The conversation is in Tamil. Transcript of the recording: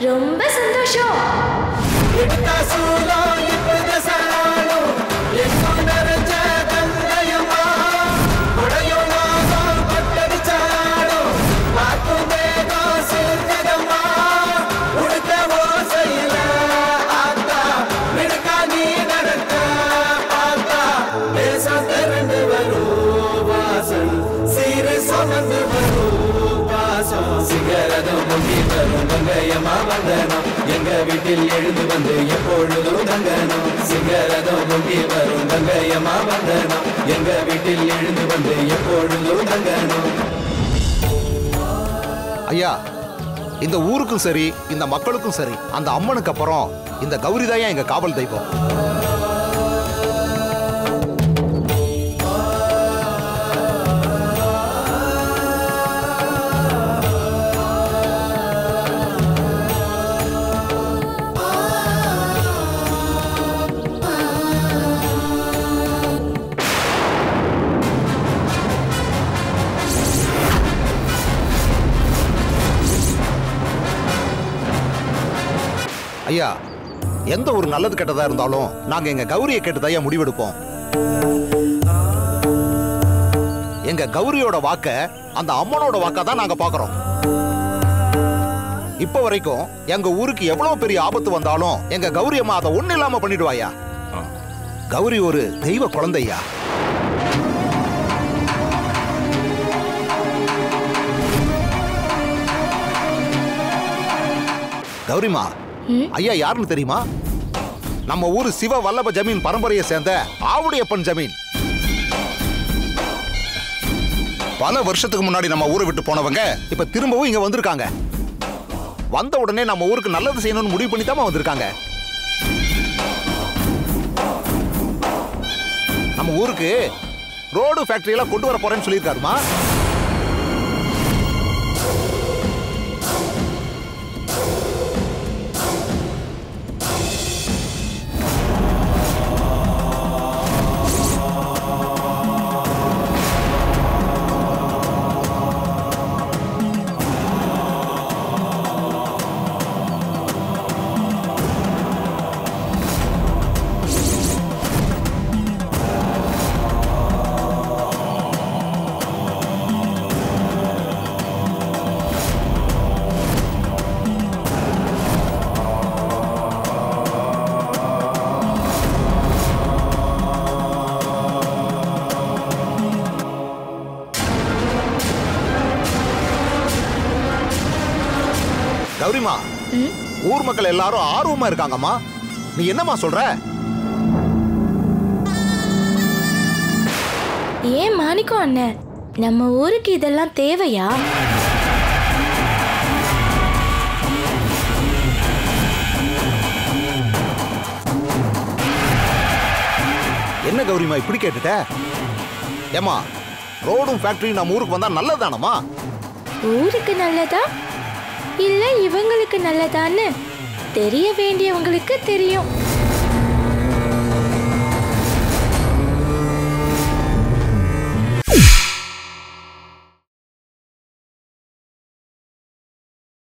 ரொம்ப சந்தோஷம் சிகரதும் முங்கி வரும் கங்கையம்மா வந்தனம் எங்க வீட்டில் எழுந்து வந்து எப்பொழுதும் தங்கணும் சிகரதும் முங்கி வரும் கங்கையம்மா வந்தனம் எங்க வீட்டில் எழுந்து வந்து எப்பொழுதும் தங்கணும் ஐயா இந்த ஊருக்கும் சரி இந்த மக்களுக்கும் சரி அந்த அம்மனுக்கு அப்புறம் இந்த கௌரி தான் எங்க காவல் தெய்வம் ஐயா எந்த ஒரு நல்லது கெட்டதா இருந்தாலும் நாங்க எங்க கௌரியை கேட்டு ஐயா முடிவெடுப்போம் எங்க கௌரியோட வாக்க அந்த அம்மனோட வாக்கா தான் நாங்க பாக்குறோம் இப்ப வரைக்கும் எங்க ஊருக்கு எவ்வளவு பெரிய ஆபத்து வந்தாலும் எங்க கௌரி அம்மா அதை ஒண்ணு இல்லாம பண்ணிடுவாயா கௌரி ஒரு தெய்வ குழந்தையா கௌரிமா ஐயா யாருன்னு தெரியுமா நம்ம ஊரு சிவ வல்லப ஜமீன் பரம்பரையை சேர்ந்த ஆவுடையப்பன் ஜமீன் பல வருஷத்துக்கு முன்னாடி நம்ம ஊரை விட்டு போனவங்க இப்ப திரும்பவும் இங்க வந்திருக்காங்க வந்த உடனே நம்ம ஊருக்கு நல்லது செய்யணும்னு முடிவு பண்ணி தான் வந்திருக்காங்க நம்ம ஊருக்கு ரோடு ஃபேக்டரி எல்லாம் கொண்டு வர போறேன்னு சொல்லியிருக்காருமா கௌரிமா ஊர் மக்கள் எல்லாரும் ஆர்வமா இருக்காங்கம்மா நீ என்னம்மா சொல்ற ஏன் மாணிக்கம் அண்ணன் நம்ம ஊருக்கு இதெல்லாம் தேவையா என்ன கௌரிமா இப்படி கேட்டுட்ட ஏமா ரோடும் ஃபேக்டரியும் நம்ம ஊருக்கு வந்தா நல்லதானம்மா ஊருக்கு நல்லதா இல்ல இவங்களுக்கு நல்லதான்னு தெரிய வேண்டியவங்களுக்கு தெரியும்